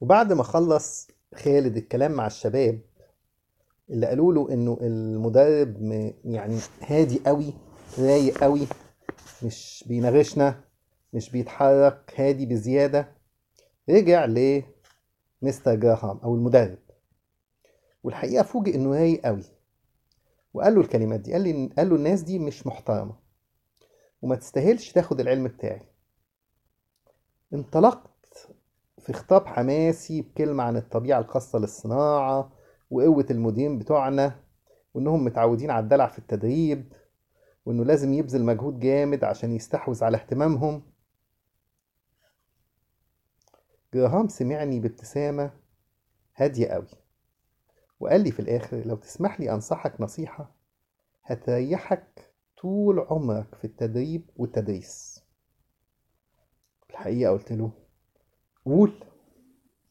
وبعد ما خلص خالد الكلام مع الشباب اللي قالوا له انه المدرب م- يعني هادي قوي رايق قوي مش بيناغشنا مش بيتحرك هادي بزيادة رجع لمستر جراهام او المدرب والحقيقة فوجئ انه رايق قوي وقال له الكلمات دي قال لي قال له الناس دي مش محترمة وما تستاهلش تاخد العلم بتاعي انطلقت في خطاب حماسي بكلمة عن الطبيعة الخاصة للصناعة وقوة المديرين بتوعنا وإنهم متعودين على الدلع في التدريب وإنه لازم يبذل مجهود جامد عشان يستحوذ على اهتمامهم جراهام سمعني بابتسامة هادية قوي وقال لي في الآخر لو تسمح لي أنصحك نصيحة هتريحك طول عمرك في التدريب والتدريس الحقيقة قلت له قول